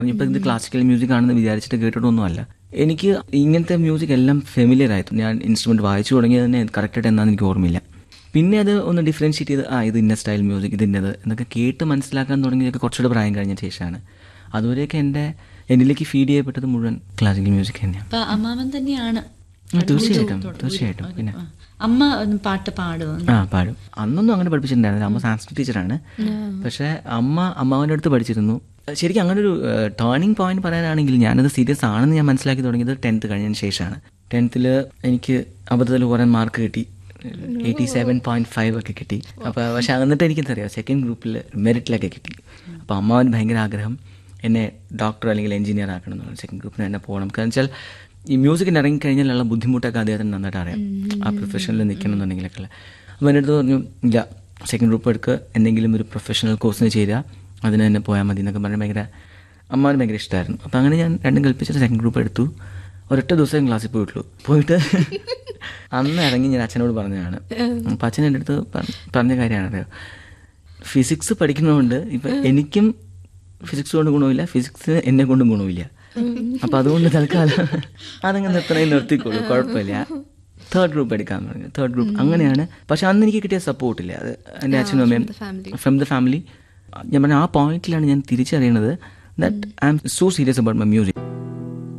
ഇപ്പൊ ഇത് classical music ആണെന്ന് വിചാരിച്ചിട്ട് കേട്ടിട്ടൊന്നുമല്ല എനിക്ക് ഇങ്ങനത്തെ മ്യൂസിക് എല്ലാം ഫെമിലിയർ ആയിരുന്നു ഞാൻ ഇൻസ്ട്രുമെന്റ് വായിച്ചു തുടങ്ങിയത് തന്നെ കറക്റ്റായിട്ട് എന്താണെന്ന് എനിക്ക് ഓർമ്മയില്ല പിന്നെ അത് ഒന്ന് ഡിഫറൻഷ്യേറ്റ് ചെയ്ത് ആ ഇത് ഇന്ന സ്റ്റൈൽ മ്യൂസിക് ഇതിൻ്റെത് എന്നൊക്കെ കേട്ട് മനസ്സിലാക്കാൻ തുടങ്ങിയതൊക്കെ കുറച്ചുകൂടെ പ്രായം കഴിഞ്ഞ ശേഷമാണ് അതുവരെയൊക്കെ എൻ്റെ എന്നിലേക്ക് ഫീഡ് ചെയ്യപ്പെട്ടത് മുഴുവൻ ക്ലാസിക്കൽ മ്യൂസിക് തന്നെയാണ് അപ്പൊ അമ്മാവൻ തന്നെയാണ് ആ, തീർച്ചയായിട്ടും തീർച്ചയായിട്ടും പിന്നെ അമ്മ ഒന്ന് പാട്ട് പാടുമോ ആ പാടും അന്നൊന്നും അങ്ങനെ പഠിപ്പിച്ചിട്ടുണ്ടായിരുന്നില്ല അമ്മ സാംസ്കൃത് ടീച്ചറാണ് പക്ഷെ അമ്മ അമ്മാവൻ്റെ അടുത്ത് പഠിച്ചിരുന്നു ശരിക്കും അങ്ങനെ ഒരു ടേണിംഗ് പോയിന്റ് പറയാനാണെങ്കിൽ ഞാനത് സീരിയസ് ആണെന്ന് ഞാൻ മനസ്സിലാക്കി തുടങ്ങിയത് ടെൻത്ത് കഴിഞ്ഞതിന് ശേഷമാണ് ടെൻത്തിൽ എനിക്ക് അബദ്ധത്തിൽ കുറേ മാർക്ക് കിട്ടി എയ്റ്റി സെവൻ പോയിന്റ് ഫൈവ് ഒക്കെ കിട്ടി അപ്പോൾ പക്ഷെ എന്നിട്ട് എനിക്കെന്തറിയാം സെക്കൻഡ് ഗ്രൂപ്പിൽ മെറിറ്റിലൊക്കെ കിട്ടി അപ്പോൾ അമ്മാവന് ഭയങ്കര ആഗ്രഹം എന്നെ ഡോക്ടർ അല്ലെങ്കിൽ എഞ്ചിനീയർ ആക്കണം എന്നുള്ള സെക്കൻഡ് ഗ്രൂപ്പിന് തന്നെ പോകണം കാരണം വെച്ചാൽ ഈ മ്യൂസിക്കിന് ഇറങ്ങിക്കഴിഞ്ഞാലുള്ള ബുദ്ധിമുട്ടൊക്കെ അദ്ദേഹത്തിന് നന്നായിട്ട് അറിയാം ആ പ്രൊഫഷനിൽ നിൽക്കണം എന്നുണ്ടെങ്കിലൊക്കെ അപ്പോൾ എൻ്റെ അടുത്ത് പറഞ്ഞു ഇല്ല സെക്കൻഡ് ഗ്രൂപ്പ് എടുക്കുക എന്തെങ്കിലും ഒരു പ്രൊഫഷണൽ കോഴ്സിന് ചേരുക അതിന് തന്നെ പോയാൽ മതി എന്നൊക്കെ പറഞ്ഞ് ഭയങ്കര അമ്മാവന് ഭയങ്കര ഇഷ്ടമായിരുന്നു അപ്പോൾ അങ്ങനെ ഞാൻ രണ്ടും കൽപ്പിച്ചിട്ട് സെക്കൻഡ് ഗ്രൂപ്പ് എടുത്തു ഒരൊറ്റ ദിവസം ക്ലാസ്സിൽ പോയിട്ടുള്ളൂ പോയിട്ട് അന്ന് ഇറങ്ങി ഞാൻ അച്ഛനോട് പറഞ്ഞതാണ് അപ്പം അച്ഛൻ എൻ്റെ അടുത്ത് പറ- പറഞ്ഞ കാര്യമാണ് അറിയോ ഫിസിക്സ് പഠിക്കുന്നതുകൊണ്ട് ഇപ്പം എനിക്കും ഫിസിക്സ് കൊണ്ട് ഗുണമില്ല ഫിസിക്സ് എന്നെ കൊണ്ടും ഗുണമില്ല അപ്പം അതുകൊണ്ട് തൽക്കാലം അതങ്ങനെ നിർത്തണേ നിർത്തിക്കോളൂ കുഴപ്പമില്ല തേർഡ് ഗ്രൂപ്പ് എടുക്കാൻ പറഞ്ഞു തേർഡ് ഗ്രൂപ്പ് അങ്ങനെയാണ് പക്ഷെ അന്ന് എനിക്ക് കിട്ടിയ സപ്പോർട്ടില്ല അത് എൻ്റെ അച്ഛനും അമ്മയും ഫ്രം ദ ഫാമിലി ഞാൻ പറഞ്ഞ ആ പോയിന്റിലാണ് ഞാൻ തിരിച്ചറിയണത് that I'm so serious about my music